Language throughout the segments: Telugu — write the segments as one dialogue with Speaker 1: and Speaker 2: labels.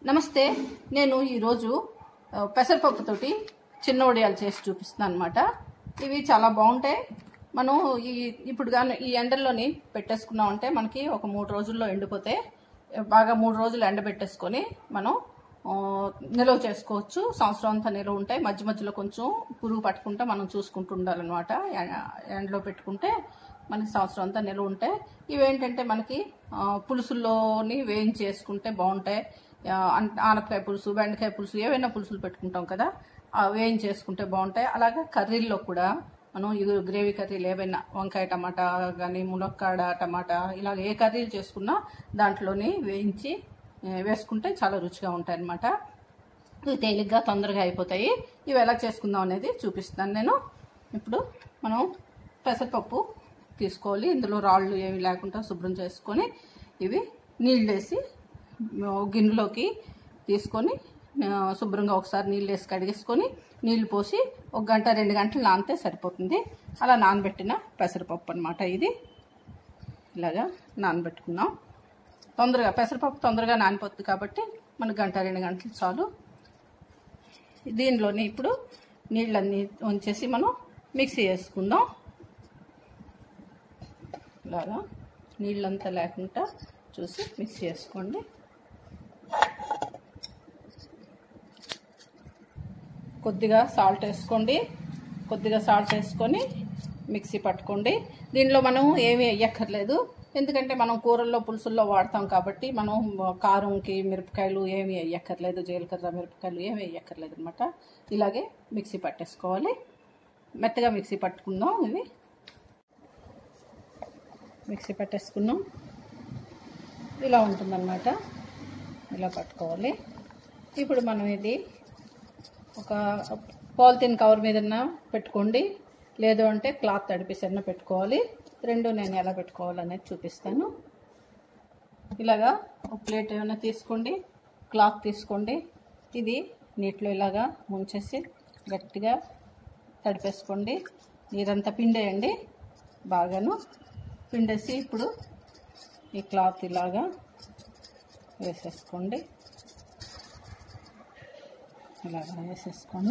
Speaker 1: నమస్తే నేను ఈరోజు ఆ, పెసరపప్పుతోటి చిన్న వడియాలు చేసి చూపిస్తున్నాను అనమాట ఇవి చాలా బాగుంటాయి మనం ఈ ఇప్పుడు కానీ ఈ ఎండల్లోని పెట్టేసుకున్నామంటే మనకి ఒక మూడు రోజుల్లో ఎండిపోతే బాగా మూడు రోజులు ఎండబెట్టేసుకొని మనం ఆ, నిల్వ చేసుకోవచ్చు సంవత్సరం అంతా నిల్వ ఉంటాయి మధ్య మధ్యలో కొంచెం పురుగు పట్టుకుంటే మనం చూసుకుంటూ ఉండాలన్నమాట ఎ- ఎండలో పెట్టుకుంటే మనకి సంవత్సరం అంతా నిల్వ ఉంటాయి ఇవేంటంటే మనకి ఆ, పులుసుల్లోని వేయించేసుకుంటే బాగుంటాయి ఆ, అన్- ఆనపకాయ పులుసు బెండకాయ పులుసు ఏవైనా పులుసులు పెట్టుకుంటాం కదా ఆ వేయించేసుకుంటే బాగుంటాయి అలాగే కర్రీల్లో కూడా మనం ఇది గ్రేవీ కర్రీలు ఏవైనా వంకాయ టమాటా కానీ మునక్కాడ టమాటా ఇలా ఏ కర్రీలు చేసుకున్నా దాంట్లోని వేయించి ఆ, వేసుకుంటే చాలా రుచిగా ఉంటాయి అన్నమాట ఇవి తేలిగ్గా తొందరగా అయిపోతాయి ఇవి ఎలా చేసుకుందాం అనేది చూపిస్తాను నేను ఇప్పుడు మనం పెసరపప్పు తీసుకోవాలి ఇందులో రాళ్ళు ఏమి లేకుండా శుభ్రం చేసుకొని ఇవి నీళ్ళు వేసి ఆ, గిన్నెలోకి తీసుకొని ఆ, శుభ్రంగా ఒకసారి నీళ్ళు వేసి కడిగేసుకొని నీళ్లు పోసి ఒక గంట రెండు గంటలు నానితే సరిపోతుంది అలా నానబెట్టిన పెసరపప్పు అనమాట ఇది ఇలాగా నానబెట్టుకున్నాం తొందరగా పెసరపప్పు తొందరగా నానిపోతుంది కాబట్టి మనకు గంట రెండు గంటలు చాలు దీనిలోని ఇప్పుడు నీళ్ళన్నీ ఉంచేసి మనం మిక్సీ చేసుకుందాం ఇలాగా నీళ్ళంతా లేకుండా చూసి మిక్సీ చేసుకోండి కొద్దిగా సాల్ట్ వేసుకోండి కొద్దిగా సాల్ట్ వేసుకొని మిక్సీ పట్టుకోండి దీనిలో మనం ఏమీ వేయక్కర్లేదు ఎందుకంటే మనం కూరల్లో పులుసుల్లో వాడతాం కాబట్టి మనం కారంకి మిరపకాయలు ఏమీ వేయక్కర్లేదు జీలకర్ర మిరపకాయలు ఏమీ వేయక్కర్లేదు అనమాట ఇలాగే మిక్సీ పట్టేసుకోవాలి మెత్తగా మిక్సీ పట్టుకుందాం ఇవి మిక్సీ పట్టేసుకున్నాం ఇలా ఉంటుందన్నమాట ఇలా పట్టుకోవాలి ఇప్పుడు మనం ఇది ఒక పాలిథిన్ కవర్ మీద పెట్టుకోండి లేదు అంటే క్లాత్ తడిపిసన్న పెట్టుకోవాలి రెండు నేను ఎలా పెట్టుకోవాలనేది చూపిస్తాను ఇలాగా ఒక ప్లేట్ ఏమైనా తీసుకోండి క్లాత్ తీసుకోండి ఇది నీటిలో ఇలాగా ముంచేసి గట్టిగా తడిపేసుకోండి నీరంతా పిండేయండి బాగాను పిండేసి ఇప్పుడు ఈ క్లాత్ ఇలాగా వేసేసుకోండి ఇలాగా వేసేసుకొని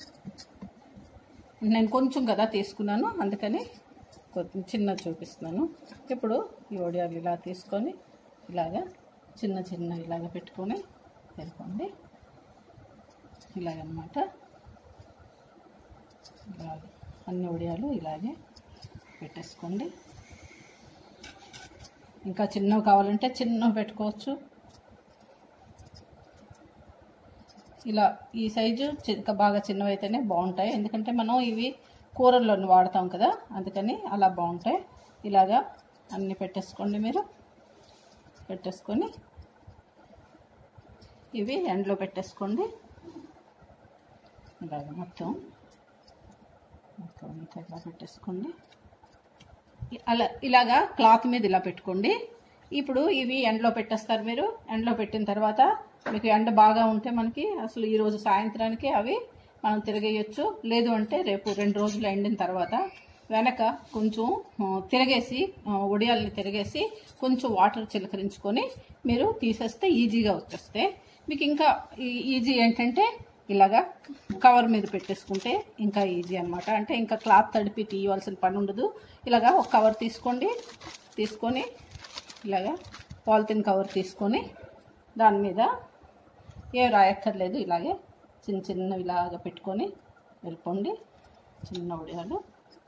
Speaker 1: నేను కొంచెం కదా తీసుకున్నాను అందుకని కొంచెం చిన్న చూపిస్తున్నాను ఇప్పుడు ఈ వడియాలు ఇలా తీసుకొని ఇలాగా చిన్న చిన్న ఇలాగ పెట్టుకొని వెళ్ళిపోండి ఇలాగనమాట ఇలాగ అన్ని వడియాలు ఇలాగే పెట్టేసుకోండి ఇంకా చిన్నవి కావాలంటే చిన్నవి పెట్టుకోవచ్చు ఇలా ఈ సైజు చి- ఇంకా బాగా చిన్నవి అయితేనే బాగుంటాయి ఎందుకంటే మనం ఇవి కూరల్లో వాడతాం కదా అందుకని అలా బాగుంటాయి ఇలాగా అన్నీ పెట్టేసుకోండి మీరు పెట్టేసుకొని ఇవి ఎండలో పెట్టేసుకోండి ఇలాగ మొత్తం మొత్తం అంతా ఇలా పెట్టేసుకోండి ఇ- అలా ఇలాగా క్లాత్ మీద ఇలా పెట్టుకోండి ఇప్పుడు ఇవి ఎండలో పెట్టేస్తారు మీరు ఎండలో పెట్టిన తర్వాత మీకు ఎండ బాగా ఉంటే మనకి అసలు ఈ రోజు సాయంత్రానికి అవి మనం తిరగేయచ్చు లేదు అంటే రేపు రెండు రోజులు ఎండిన తర్వాత వెనక కొంచెం ఆ, తిరగేసి ఆ, ఉడియాల్ని తిరగేసి కొంచెం వాటర్ చిలకరించుకొని మీరు తీసేస్తే ఈజీగా వచ్చేస్తే మీకు ఇంకా ఈ- ఈజీ ఏంటంటే ఇలాగా కవర్ మీద పెట్టేసుకుంటే ఇంకా ఈజీ అన్నమాట అంటే ఇంకా క్లాత్ తడిపి తీయవలసిన పని ఉండదు ఇలాగా ఒక కవర్ తీసుకోండి తీసుకొని ఇలాగా పాలిథిన్ కవర్ తీసుకొని దాని మీద ఏం రాయక్కర్లేదు ఇలాగే చిన్న చిన్నవి ఇలాగా పెట్టుకొని వెళ్ళిపోండి చిన్న ఉడియాలు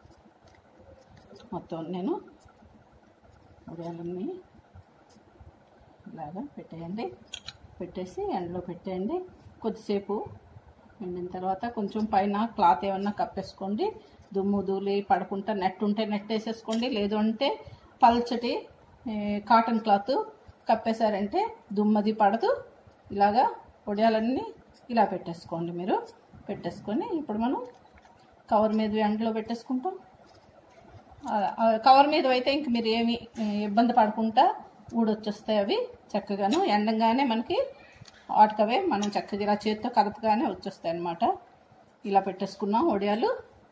Speaker 1: మొత్తం నేను ఉడియాలన్నీ ఇలాగా పెట్టేయండి పెట్టేసి ఎండలో పెట్టేయండి కొద్దిసేపు ఎండిన తర్వాత కొంచెం పైన క్లాత్ ఏమన్నా కప్పేసుకోండి దుమ్ము ధూళి పడకుండా నెట్ ఉంటే నెట్ వేసేసుకోండి లేదు అంటే పల్చటి ఏ, కాటన్ క్లాత్ కప్పేశారంటే దుమ్మది పడదు ఇలాగా పొడియాలన్నీ ఇలా పెట్టేసుకోండి మీరు పెట్టేసుకొని ఇప్పుడు మనం కవర్ మీద ఎండలో పెట్టేసుకుంటాం ఆ- ఆ కవర్ మీద అయితే ఇంక మీరు ఏమి ఏ, ఇబ్బంది పడకుండా ఊడొచ్చేస్తాయి అవి చక్కగాను ఎండంగానే మనకి వాటికవే మనం చక్కగా ఇలా చేతితో కదపగానే వచ్చేస్తాయి అన్నమాట ఇలా పెట్టేసుకున్నాం వడియాలు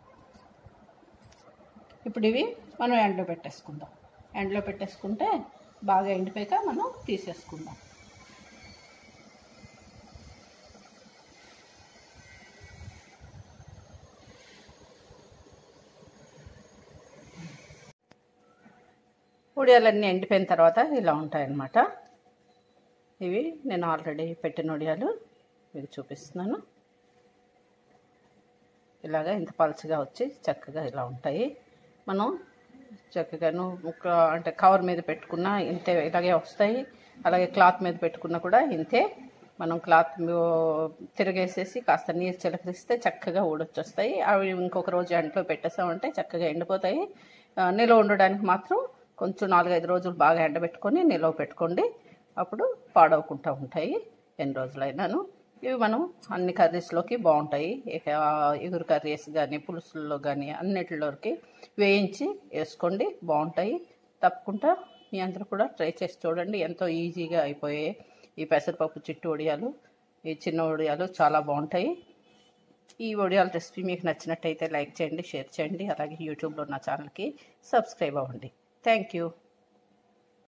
Speaker 1: ఇప్పుడు ఇవి మనం ఎండలో పెట్టేసుకుందాం ఎండలో పెట్టేసుకుంటే బాగా ఎండిపోయాక మనం తీసేసుకుందాం ఉడియాలన్నీ ఎండిపోయిన తర్వాత ఇలా ఉంటాయన్నమాట ఇవి నేను ఆల్రెడీ పెట్టిన ఉడియాలు మీకు చూపిస్తున్నాను ఇలాగా ఇంత పలుచగా వచ్చి చక్కగా ఇలా ఉంటాయి మనం చక్కగాను ఒక అంటే కవర్ మీద పెట్టుకున్న ఇంతే ఇలాగే వస్తాయి అలాగే క్లాత్ మీద పెట్టుకున్నా కూడా ఇంతే మనం క్లాత్ తిరిగేసేసి కాస్త నీరు చిలకరిస్తే చక్కగా ఊడొచ్చొస్తాయి అవి ఇంకొక రోజు ఎండలో పెట్టేసామంటే చక్కగా ఎండిపోతాయి ఆ, నిల్వ ఉండడానికి మాత్రం కొంచెం నాలుగైదు రోజులు బాగా ఎండబెట్టుకొని నిల్వ పెట్టుకోండి అప్పుడు పాడవకుండా ఉంటాయి ఎన్ని రోజులైనాను ఇవి మనం అన్ని కర్రీస్లోకి బాగుంటాయి ఇక ఎగురు కర్రీస్ కానీ పులుసుల్లో కానీ అన్నిటిలోకి వేయించి వేసుకోండి బాగుంటాయి తప్పకుండా మీ అందరూ కూడా ట్రై చేసి చూడండి ఎంతో ఈజీగా అయిపోయాయి ఈ పెసరపప్పు చిట్టు వడియాలు ఈ చిన్న వడియాలు చాలా బాగుంటాయి ఈ వడియాల రెసిపీ మీకు నచ్చినట్టయితే లైక్ చేయండి షేర్ చేయండి అలాగే యూట్యూబ్లో నా ఛానల్కి సబ్స్క్రైబ్ అవ్వండి థ్యాంక్ యూ